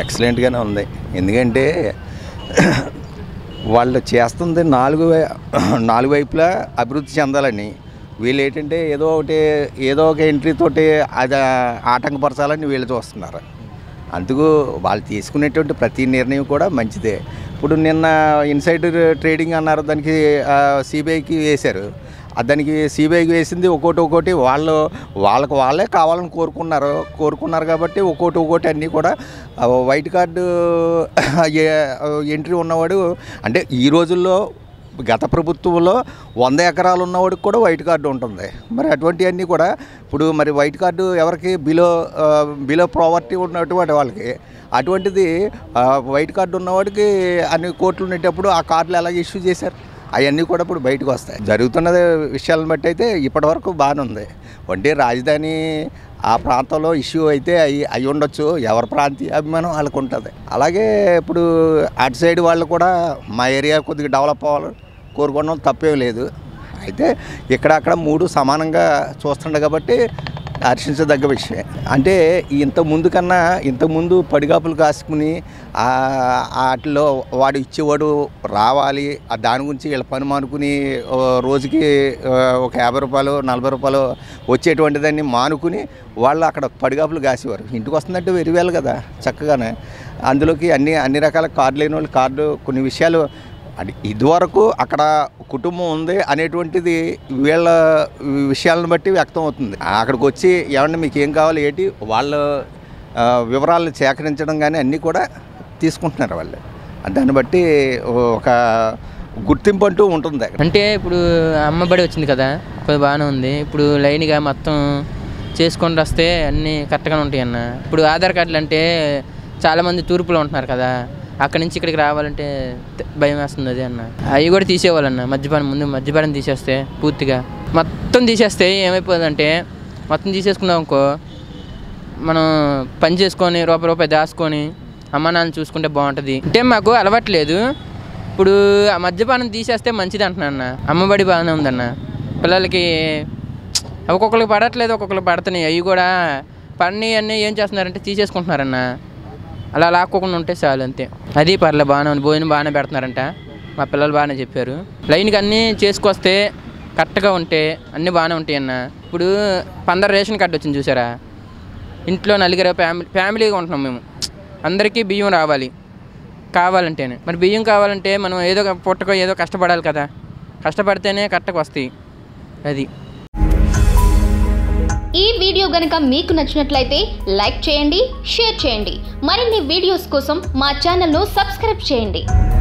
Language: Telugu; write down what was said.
ఎక్సలెంట్గానే ఉంది ఎందుకంటే వాళ్ళు చేస్తుంది నాలుగు వై- నాలుగు వైపులా అభివృద్ధి చెందాలని వీళ్ళు ఏంటంటే ఏదో ఒకటి ఏదో ఒక ఎంట్రీ తోటి అది ఆటంకపరచాలని వీళ్ళు చూస్తున్నారు అందుకు వాళ్ళు తీసుకునేటువంటి ప్రతి నిర్ణయం కూడా మంచిదే ఇప్పుడు నిన్న ఇన్సైడర్ ట్రేడింగ్ అన్నారు దానికి సిబిఐకి వేశారు ఆ దానికి సిబిఐకి వేసింది ఒక్కోటి ఒక్కోటి వాళ్ళు వాళ్ళకు వాళ్ళే కావాలని కోరుకున్నారు కోరుకున్నారు కాబట్టి ఒక్కోటి ఒక్కోటి అన్నీ కూడా ఆ, వైట్ కార్డు ఏ- ఎంట్రీ ఉన్నవాడు అంటే ఈ రోజుల్లో గత ప్రభుత్వంలో వంద ఎకరాలు ఉన్నవాడికి కూడా వైట్ కార్డు ఉంటుంది మరి అటువంటివన్నీ కూడా ఇప్పుడు మరి వైట్ కార్డు ఎవరికి బిలో ఆ, బిలో ప్రావర్టీ ఉన్నటువంటి వాళ్ళకి అటువంటిది ఆ, వైట్ కార్డు ఉన్నవాడికి అన్ని కోట్లు ఉండేటప్పుడు ఆ కార్డులు ఎలా ఇష్యూ చేశారు అవన్నీ కూడా ఇప్పుడు బయటకు వస్తాయి జరుగుతున్న విషయాలను బట్టి అయితే ఇప్పటివరకు బాగానే ఉంది అంటే రాజధాని ఆ ప్రాంతంలో ఇష్యూ అయితే అయి అయి ఉండొచ్చు ఎవరి ప్రాంతీయ అభిమానం వాళ్ళకు ఉంటుంది అలాగే ఇప్పుడు అటు సైడ్ వాళ్ళు కూడా మా ఏరియా కొద్దిగా డెవలప్ అవ్వాలి కోరుకోవడం తప్పేం లేదు అయితే ఇక్కడ అక్కడ మూడు సమానంగా చూస్తుండే కాబట్టి హర్షించదగ్గ విషయం అంటే ఇంత ముందు కన్నా ఇంత ముందు పడిగాపులు కాసుకుని ఆ- వాటిలో వాడు ఇచ్చేవాడు రావాలి ఆ దాని గురించి వీళ్ళ పని మానుకుని ఓ రోజుకి ఆ, ఒక యాభై రూపాయలు నలభై రూపాయలు వచ్చేటువంటి దాన్ని మానుకుని వాళ్ళు అక్కడ పడిగాపులు కాసేవారు ఇంటికి వస్తుందంటే వెరివేలు కదా చక్కగానే అందులోకి అన్ని అన్ని రకాల కార్డు లేని వాళ్ళు కార్డు కొన్ని విషయాలు అది ఇదివరకు అక్కడ కుటుంబం ఉంది అనేటువంటిది వీళ్ళ విషయాలను బట్టి వ్యక్తం అవుతుంది అక్కడికి వచ్చి ఏమన్నా మీకు ఏం కావాలి ఏంటి వాళ్ళ ఆ, వివరాలను సేకరించడం కానీ అన్నీ కూడా తీసుకుంటున్నారు వాళ్ళు దాన్ని బట్టి ఒక గుర్తింపు అంటూ ఉంటుంది అక్కడ అంటే ఇప్పుడు అమ్మబడి వచ్చింది కదా ఇప్పుడు బాగానే ఉంది ఇప్పుడు లైన్గా మొత్తం చేసుకొని వస్తే అన్నీ కరెక్ట్గానే ఉంటాయి అన్న ఇప్పుడు ఆధార్ కార్డులు అంటే చాలామంది తూర్పులో ఉంటున్నారు కదా అక్కడి నుంచి ఇక్కడికి రావాలంటే త- భయం వేస్తుంది అదే అన్న అవి కూడా తీసేవాళ్ళన్న మద్యపానం ముందు మద్యపానం తీసేస్తే పూర్తిగా మొత్తం తీసేస్తే ఏమైపోతుందంటే మొత్తం తీసేసుకున్నాం అనుకో మనం పని చేసుకొని రూపాయి రూపాయి దాచుకొని అమ్మ నాన్న చూసుకుంటే బాగుంటుంది అంటే మాకు అలవాట్లేదు ఇప్పుడు ఆ మద్యపానం తీసేస్తే మంచిది అంటున్నా అన్న అమ్మబడి బాగానే ఉందన్న పిల్లలకి ఒక్కొక్కరికి పడట్లేదు ఒక్కొక్కరికి పడుతున్నాయి అవి కూడా పని అన్నీ ఏం చేస్తున్నారంటే తీసేసుకుంటున్నారన్న అలా లాక్కోకుండా ఉంటే చాలు అంతే అది పర్లే బాగానే ఉంది భోజనం బాగానే పెడుతున్నారంట మా పిల్లలు బాగానే చెప్పారు లైన్కి అన్నీ చేసుకొస్తే కరెక్ట్గా ఉంటే అన్నీ బాగానే ఉంటాయి అన్న ఇప్పుడు పందరు రేషన్ కార్డు వచ్చింది చూసారా ఇంట్లో నలుగురు ఫ్యామిలీ ఫ్యామిలీగా ఉంటున్నాం మేము అందరికీ బియ్యం రావాలి కావాలంటేనే మరి బియ్యం కావాలంటే మనం ఏదో ఒక పుట్టకో ఏదో కష్టపడాలి కదా కష్టపడితేనే కరెక్ట్గా వస్తాయి అది ఈ వీడియో గనుక మీకు నచ్చినట్లయితే లైక్ చేయండి షేర్ చేయండి మరిన్ని వీడియోస్ కోసం మా ఛానల్ను సబ్స్క్రైబ్ చేయండి